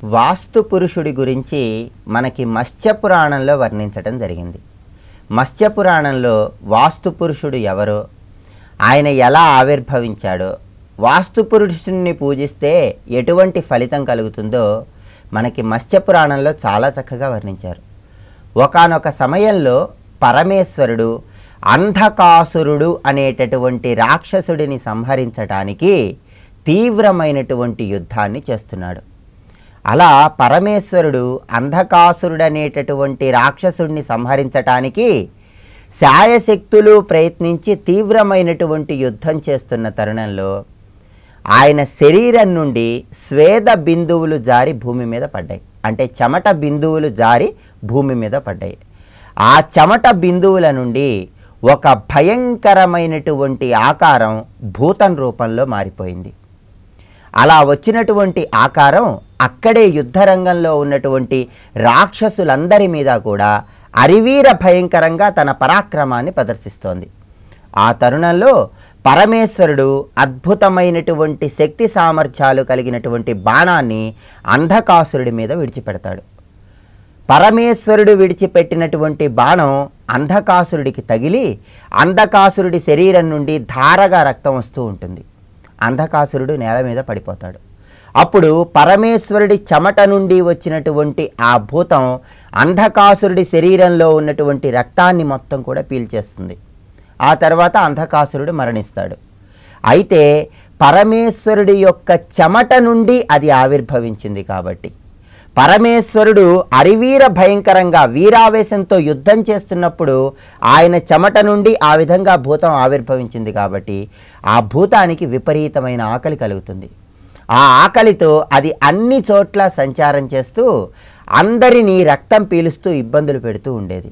వాస్తు పురుషుడి గురించి మనకి మత్స్య పురాణంలో వర్ణించటం జరిగింది మత్స్య పురాణంలో వాస్తు పురుషుడు ఎవరో ఆయన ఎలా ఆవిర్భవించాడో వాస్తు పురుషుణ్ణి పూజిస్తే ఎటువంటి ఫలితం కలుగుతుందో మనకి మత్స్య పురాణంలో చాలా చక్కగా వర్ణించారు ఒకానొక సమయంలో పరమేశ్వరుడు అంధకాసురుడు అనేటటువంటి రాక్షసుడిని సంహరించటానికి తీవ్రమైనటువంటి యుద్ధాన్ని చేస్తున్నాడు అలా పరమేశ్వరుడు అంధకాసురుడనేటటువంటి రాక్షసుడిని సంహరించటానికి శాయశక్తులు ప్రయత్నించి తీవ్రమైనటువంటి యుద్ధం చేస్తున్న తరుణంలో ఆయన శరీరం నుండి స్వేద బిందువులు జారి భూమి మీద పడ్డాయి అంటే చెమట బిందువులు జారి భూమి మీద పడ్డాయి ఆ చెమట బిందువుల నుండి ఒక భయంకరమైనటువంటి ఆకారం భూతం రూపంలో మారిపోయింది అలా వచ్చినటువంటి ఆకారం అక్కడే యుద్ధరంగంలో ఉన్నటువంటి రాక్షసులందరి మీద కూడా అరివీర భయంకరంగా తన పరాక్రమాన్ని ప్రదర్శిస్తోంది ఆ తరుణంలో పరమేశ్వరుడు అద్భుతమైనటువంటి శక్తి సామర్థ్యాలు కలిగినటువంటి బాణాన్ని అంధకాసురుడి మీద విడిచిపెడతాడు పరమేశ్వరుడు విడిచిపెట్టినటువంటి బాణం అంధకాసురుడికి తగిలి అంధకాసురుడి శరీరం నుండి ధారగా రక్తం వస్తూ ఉంటుంది అంధకాసురుడు నేల మీద పడిపోతాడు అప్పుడు పరమేశ్వరుడి చెమట నుండి వచ్చినటువంటి ఆ భూతం అంధకాసురుడి శరీరంలో ఉన్నటువంటి రక్తాన్ని మొత్తం కూడా పీల్చేస్తుంది ఆ తర్వాత అంధకాసురుడు మరణిస్తాడు అయితే పరమేశ్వరుడి యొక్క చెమట నుండి అది ఆవిర్భవించింది కాబట్టి పరమేశ్వరుడు అరివీర భయంకరంగా వీరావేశంతో యుద్ధం చేస్తున్నప్పుడు ఆయన చెమట నుండి ఆ విధంగా భూతం ఆవిర్భవించింది కాబట్టి ఆ భూతానికి విపరీతమైన ఆకలి కలుగుతుంది ఆ ఆకలితో అది అన్ని చోట్ల సంచారం చేస్తూ అందరినీ రక్తం పీలుస్తూ ఇబ్బందులు పెడుతూ ఉండేది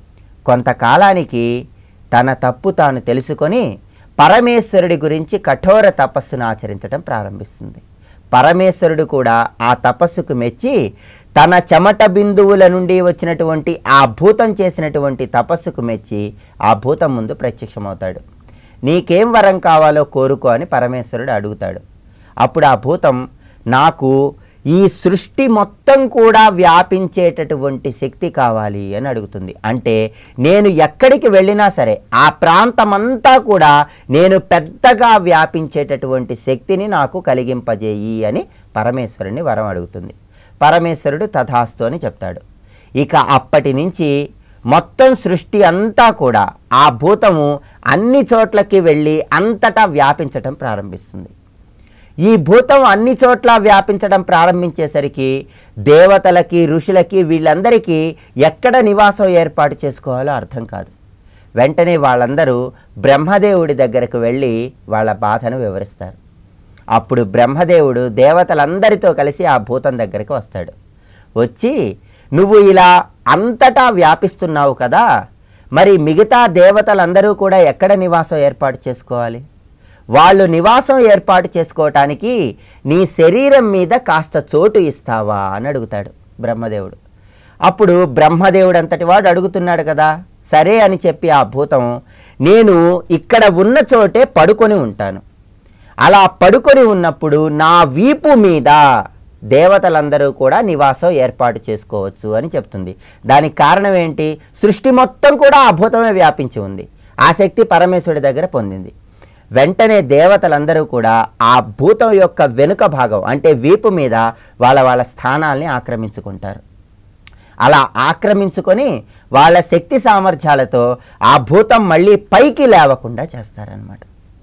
కొంతకాలానికి తన తప్పు తాను తెలుసుకొని పరమేశ్వరుడి గురించి కఠోర తపస్సును ఆచరించడం ప్రారంభిస్తుంది పరమేశ్వరుడు కూడా ఆ తపస్సుకు మెచ్చి తన చెమట బిందువుల నుండి వచ్చినటువంటి ఆ భూతం చేసినటువంటి తపస్సుకు మెచ్చి ఆ భూతం ముందు ప్రత్యక్షమవుతాడు నీకేం వరం కావాలో కోరుకో అని పరమేశ్వరుడు అడుగుతాడు అప్పుడు ఆ భూతం నాకు ఈ సృష్టి మొత్తం కూడా వ్యాపించేటటువంటి శక్తి కావాలి అని అడుగుతుంది అంటే నేను ఎక్కడికి వెళ్ళినా సరే ఆ ప్రాంతమంతా కూడా నేను పెద్దగా వ్యాపించేటటువంటి శక్తిని నాకు కలిగింపజేయి అని పరమేశ్వరుని వరం అడుగుతుంది పరమేశ్వరుడు తథాస్తు అని చెప్తాడు ఇక అప్పటి నుంచి మొత్తం సృష్టి అంతా కూడా ఆ భూతము అన్ని చోట్లకి వెళ్ళి అంతటా వ్యాపించటం ప్రారంభిస్తుంది ఈ భూతం అన్ని చోట్ల వ్యాపించడం ప్రారంభించేసరికి దేవతలకి ఋషులకి వీళ్ళందరికీ ఎక్కడ నివాసం ఏర్పాటు చేసుకోవాలో అర్థం కాదు వెంటనే వాళ్ళందరూ బ్రహ్మదేవుడి దగ్గరకు వెళ్ళి వాళ్ళ బాధను వివరిస్తారు అప్పుడు బ్రహ్మదేవుడు దేవతలందరితో కలిసి ఆ భూతం దగ్గరికి వస్తాడు వచ్చి నువ్వు ఇలా అంతటా వ్యాపిస్తున్నావు కదా మరి మిగతా దేవతలందరూ కూడా ఎక్కడ నివాసం ఏర్పాటు చేసుకోవాలి వాళ్ళు నివాసం ఏర్పాటు చేసుకోవటానికి నీ శరీరం మీద కాస్త చోటు ఇస్తావా అని అడుగుతాడు బ్రహ్మదేవుడు అప్పుడు బ్రహ్మదేవుడు అంతటి వాడు అడుగుతున్నాడు కదా సరే అని చెప్పి ఆ భూతం నేను ఇక్కడ ఉన్న చోటే పడుకొని ఉంటాను అలా పడుకొని ఉన్నప్పుడు నా వీపు మీద దేవతలందరూ కూడా నివాసం ఏర్పాటు చేసుకోవచ్చు అని చెప్తుంది దానికి కారణం ఏంటి సృష్టి మొత్తం కూడా ఆ భూతమే వ్యాపించి ఉంది ఆ శక్తి పరమేశ్వరుడి దగ్గర పొందింది వెంటనే దేవతలందరూ కూడా ఆ భూతం యొక్క వెనుక భాగం అంటే వీపు మీద వాళ్ళ వాళ్ళ స్థానాల్ని ఆక్రమించుకుంటారు అలా ఆక్రమించుకొని వాళ్ళ శక్తి సామర్థ్యాలతో ఆ భూతం మళ్ళీ పైకి లేవకుండా చేస్తారనమాట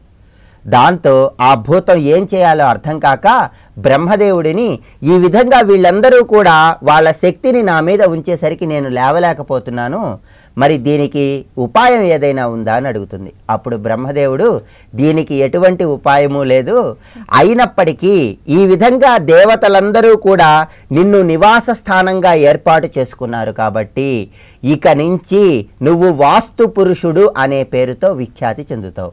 దాంతో ఆ భూతం ఏం చేయాలో అర్థం కాక బ్రహ్మదేవుడిని ఈ విధంగా వీళ్ళందరూ కూడా వాళ్ళ శక్తిని నా మీద ఉంచేసరికి నేను లేవలేకపోతున్నాను మరి దీనికి ఉపాయం ఏదైనా ఉందా అని అడుగుతుంది అప్పుడు బ్రహ్మదేవుడు దీనికి ఎటువంటి ఉపాయము లేదు అయినప్పటికీ ఈ విధంగా దేవతలందరూ కూడా నిన్ను నివాస స్థానంగా ఏర్పాటు చేసుకున్నారు కాబట్టి ఇక నుంచి నువ్వు వాస్తు పురుషుడు అనే పేరుతో విఖ్యాతి చెందుతావు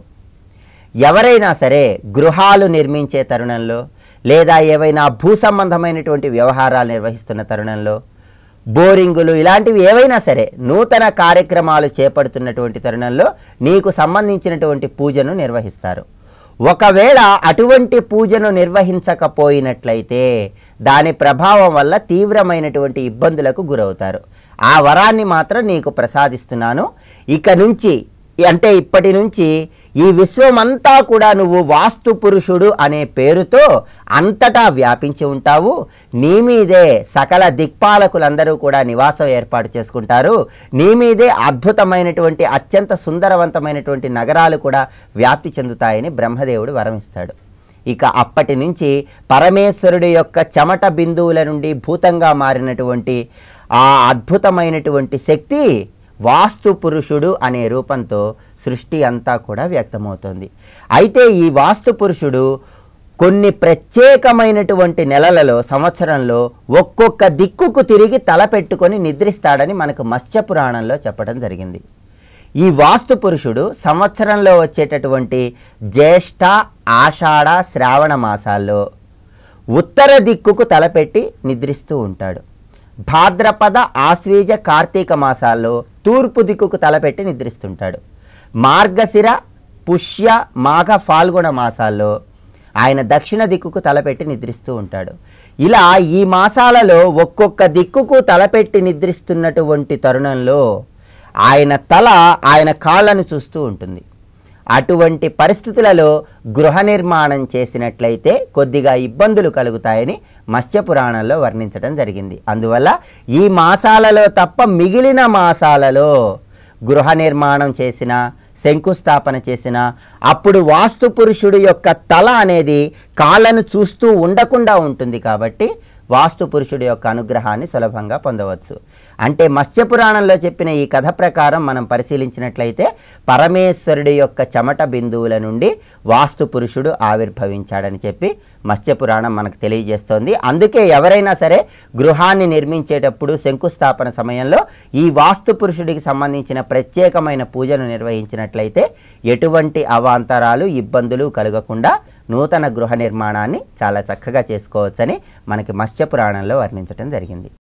ఎవరైనా సరే గృహాలు నిర్మించే తరుణంలో లేదా ఏవైనా భూ సంబంధమైనటువంటి వ్యవహారాలు నిర్వహిస్తున్న తరుణంలో బోరింగులు ఇలాంటివి ఏవైనా సరే నూతన కార్యక్రమాలు చేపడుతున్నటువంటి తరుణంలో నీకు సంబంధించినటువంటి పూజను నిర్వహిస్తారు ఒకవేళ అటువంటి పూజను నిర్వహించకపోయినట్లయితే దాని ప్రభావం వల్ల తీవ్రమైనటువంటి ఇబ్బందులకు గురవుతారు ఆ వరాన్ని మాత్రం నీకు ప్రసాదిస్తున్నాను ఇక నుంచి అంటే ఇప్పటి నుంచి ఈ విశ్వమంతా కూడా నువ్వు వాస్తు పురుషుడు అనే పేరుతో అంతటా వ్యాపించి ఉంటావు నీ మీదే సకల దిక్పాలకులందరూ కూడా నివాసం ఏర్పాటు చేసుకుంటారు నీ మీదే అద్భుతమైనటువంటి అత్యంత సుందరవంతమైనటువంటి నగరాలు కూడా వ్యాప్తి చెందుతాయని బ్రహ్మదేవుడు వరమిస్తాడు ఇక అప్పటి నుంచి పరమేశ్వరుడి యొక్క చెమట బిందువుల నుండి భూతంగా మారినటువంటి ఆ అద్భుతమైనటువంటి శక్తి వాస్తు పురుషుడు అనే రూపంతో సృష్టి అంతా కూడా వ్యక్తమవుతోంది అయితే ఈ వాస్తు పురుషుడు కొన్ని ప్రత్యేకమైనటువంటి నెలలలో సంవత్సరంలో ఒక్కొక్క దిక్కుకు తిరిగి తల పెట్టుకొని నిద్రిస్తాడని మనకు మత్స్య పురాణంలో చెప్పడం జరిగింది ఈ వాస్తు పురుషుడు సంవత్సరంలో వచ్చేటటువంటి జ్యేష్ఠ ఆషాఢ శ్రావణ మాసాల్లో ఉత్తర దిక్కుకు తలపెట్టి నిద్రిస్తూ ఉంటాడు భాద్రపద ఆశ్వీజ కార్తీక మాసాల్లో తూర్పు దిక్కుకు తలపెట్టి నిద్రిస్తుంటాడు మార్గశిర పుష్య మాఘ ఫాల్గుణ మాసాల్లో ఆయన దక్షిణ దిక్కుకు తలపెట్టి నిద్రిస్తూ ఉంటాడు ఇలా ఈ మాసాలలో ఒక్కొక్క దిక్కుకు తలపెట్టి నిద్రిస్తున్నటువంటి తరుణంలో ఆయన తల ఆయన కాళ్ళను చూస్తూ ఉంటుంది అటువంటి పరిస్థితులలో గృహ నిర్మాణం చేసినట్లయితే కొద్దిగా ఇబ్బందులు కలుగుతాయని మత్స్య పురాణంలో వర్ణించడం జరిగింది అందువల్ల ఈ మాసాలలో తప్ప మిగిలిన మాసాలలో గృహ నిర్మాణం చేసిన శంకుస్థాపన చేసిన అప్పుడు వాస్తు పురుషుడు యొక్క తల అనేది కాళ్ళను చూస్తూ ఉండకుండా ఉంటుంది కాబట్టి వాస్తు పురుషుడి యొక్క అనుగ్రహాన్ని సులభంగా పొందవచ్చు అంటే మత్స్య పురాణంలో చెప్పిన ఈ కథ ప్రకారం మనం పరిశీలించినట్లయితే పరమేశ్వరుడి యొక్క చెమట బిందువుల నుండి వాస్తు పురుషుడు ఆవిర్భవించాడని చెప్పి మత్స్య పురాణం మనకు తెలియజేస్తోంది అందుకే ఎవరైనా సరే గృహాన్ని నిర్మించేటప్పుడు శంకుస్థాపన సమయంలో ఈ వాస్తు పురుషుడికి సంబంధించిన ప్రత్యేకమైన పూజను నిర్వహించినట్లయితే ఎటువంటి అవాంతరాలు ఇబ్బందులు కలగకుండా నూతన గృహ నిర్మాణాన్ని చాలా చక్కగా చేసుకోవచ్చని మనకి మత్స్య పురాణంలో వర్ణించడం జరిగింది